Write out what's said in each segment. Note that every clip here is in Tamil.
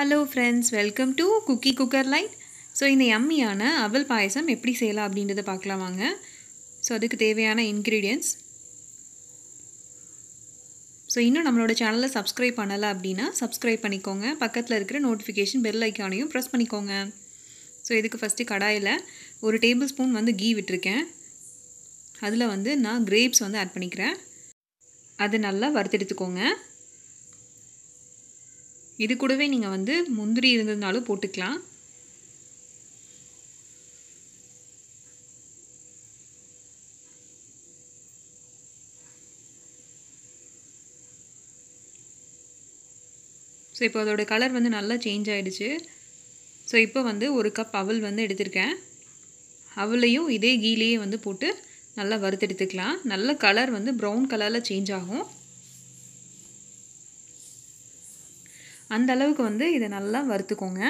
Hello friends welcome to cookie cooker light so இந்த யம்மியான அவல் பாயசம் எப்படி செய்யலாம் அப்படின்றத பார்க்கலாம் வாங்க ஸோ அதுக்கு தேவையான இன்க்ரீடியன்ஸ் ஸோ இன்னும் நம்மளோட சேனலை சப்ஸ்கிரைப் பண்ணலை அப்படின்னா சப்ஸ்கிரைப் பண்ணிக்கோங்க பக்கத்தில் இருக்கிற நோட்டிஃபிகேஷன் பெல் ஐக்கானையும் ப்ரெஸ் பண்ணிக்கோங்க ஸோ இதுக்கு ஃபஸ்ட்டு கடாயில் ஒரு டேபிள் ஸ்பூன் வந்து கீ விட்டுருக்கேன் அதில் வந்து நான் கிரேப்ஸ் வந்து ஆட் பண்ணிக்கிறேன் அது நல்லா வறுத்தெடுத்துக்கோங்க இது கூடவே நீங்கள் வந்து முந்திரி இருந்ததுனாலும் போட்டுக்கலாம் ஸோ இப்போ அதோட கலர் வந்து நல்லா சேஞ்ச் ஆகிடுச்சு ஸோ இப்போ வந்து ஒரு கப் அவல் வந்து எடுத்திருக்கேன் அவளையும் இதே கீலேயே வந்து போட்டு நல்லா வறுத்தெடுத்துக்கலாம் நல்ல கலர் வந்து ப்ரௌன் கலரில் சேஞ்ச் ஆகும் அந்த அளவுக்கு வந்து இதை நல்லா வறுத்துக்கோங்க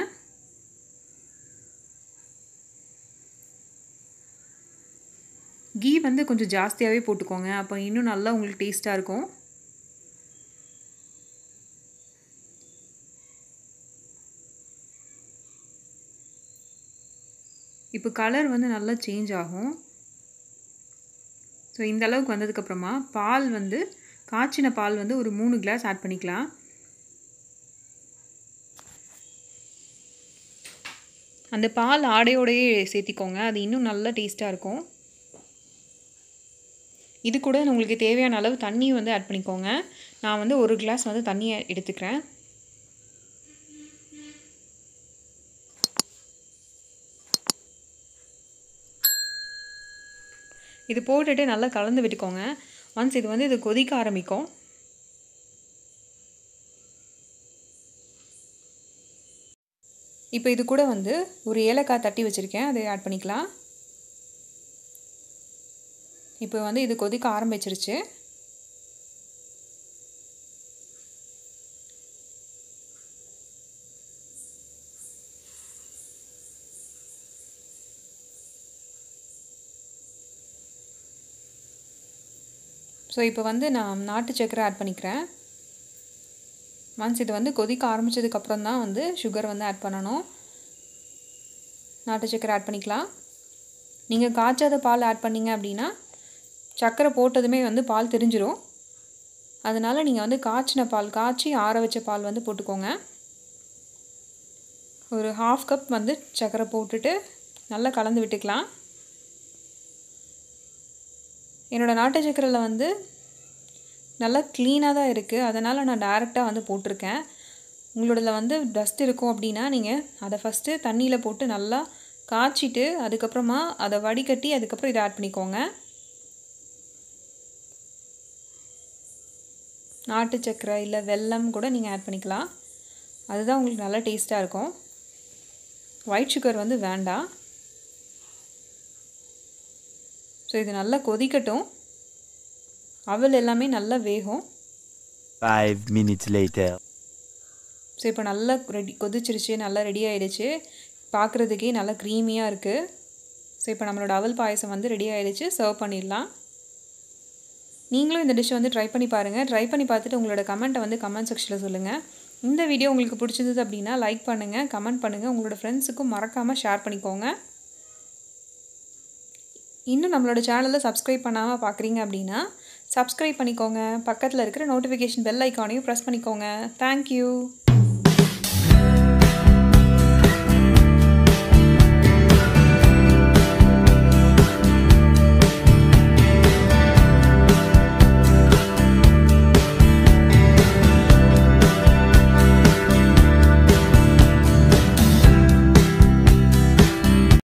கீ வந்து கொஞ்சம் ஜாஸ்தியாகவே போட்டுக்கோங்க அப்போ இன்னும் நல்லா உங்களுக்கு டேஸ்ட்டாக இருக்கும் இப்போ கலர் வந்து நல்லா சேஞ்ச் ஆகும் ஸோ இந்த அளவுக்கு வந்ததுக்கப்புறமா பால் வந்து காய்ச்சின பால் வந்து ஒரு மூணு கிளாஸ் ஆட் பண்ணிக்கலாம் அந்த பால் ஆடையோடையே சேர்த்திக்கோங்க அது இன்னும் நல்லா டேஸ்ட்டாக இருக்கும் இது கூட உங்களுக்கு தேவையான அளவு தண்ணி வந்து ஆட் பண்ணிக்கோங்க நான் வந்து ஒரு கிளாஸ் வந்து தண்ணியை எடுத்துக்கிறேன் இது போட்டுட்டு நல்லா கலந்து விட்டுக்கோங்க ஒன்ஸ் இது வந்து இது கொதிக்க ஆரம்பிக்கும் இப்போ இது கூட வந்து ஒரு ஏலக்காய் தட்டி வச்சுருக்கேன் அதை ஆட் பண்ணிக்கலாம் இப்போ வந்து இது கொதிக்க ஆரம்பிச்சிருச்சு ஸோ இப்போ வந்து நான் நாட்டு சக்கரை ஆட் பண்ணிக்கிறேன் ஒன்ஸ் இது வந்து கொதிக்க ஆரம்பித்ததுக்கப்புறம் தான் வந்து சுகர் வந்து ஆட் பண்ணணும் நாட்டு சக்கரை ஆட் பண்ணிக்கலாம் நீங்கள் காய்ச்சாத பால் ஆட் பண்ணிங்க அப்படின்னா சர்க்கரை போட்டதுமே வந்து பால் தெரிஞ்சிடும் அதனால் நீங்கள் வந்து காய்ச்சின பால் காய்ச்சி ஆற வச்ச பால் வந்து போட்டுக்கோங்க ஒரு ஹாஃப் கப் வந்து சர்க்கரை போட்டுட்டு நல்லா கலந்து விட்டுக்கலாம் என்னோடய நாட்டு சக்கரையில் வந்து நல்லா க்ளீனாக தான் இருக்குது அதனால் நான் டேரெக்டாக வந்து போட்டிருக்கேன் உங்களோடதில் வந்து டஸ்ட் இருக்கும் அப்படின்னா நீங்கள் அதை ஃபஸ்ட்டு தண்ணியில் போட்டு நல்லா காய்ச்சிட்டு அதுக்கப்புறமா அதை வடிகட்டி அதுக்கப்புறம் இதை ஆட் பண்ணிக்கோங்க நாட்டு சக்கரை இல்லை வெல்லம் கூட நீங்கள் ஆட் பண்ணிக்கலாம் அதுதான் உங்களுக்கு நல்லா டேஸ்ட்டாக இருக்கும் ஒயிட் சுகர் வந்து வேண்டாம் ஸோ இது நல்லா கொதிக்கட்டும் அவல் எல்லாமே நல்லா வேகும் Five minutes later. ஸோ இப்போ நல்லா ரெடி கொதிச்சிருச்சு நல்லா ரெடி ஆகிடுச்சு பார்க்குறதுக்கே நல்லா க்ரீமியாக இருக்குது ஸோ இப்போ நம்மளோட அவல் பாயசம் வந்து ரெடி ஆகிடுச்சு சர்வ் பண்ணிடலாம் நீங்களும் இந்த டிஷ் வந்து ட்ரை பண்ணி பாருங்கள் ட்ரை பண்ணி பார்த்துட்டு உங்களோட கமெண்ட்டை வந்து கமெண்ட் செக்ஷனில் சொல்லுங்கள் இந்த வீடியோ உங்களுக்கு பிடிச்சிருந்தது அப்படின்னா லைக் பண்ணுங்கள் கமெண்ட் பண்ணுங்கள் உங்களோட ஃப்ரெண்ட்ஸுக்கும் மறக்காமல் ஷேர் பண்ணிக்கோங்க இன்னும் நம்மளோட சேனலில் சப்ஸ்கிரைப் பண்ணாமல் பார்க்குறீங்க அப்படின்னா சப்ஸ்கிரைப் பண்ணிக்கோங்க பக்கத்தில் இருக்கிற நோட்டிஃபிகேஷன் பெல் ஐக்கானையும் ப்ரெஸ் பண்ணிக்கோங்க தேங்க்யூ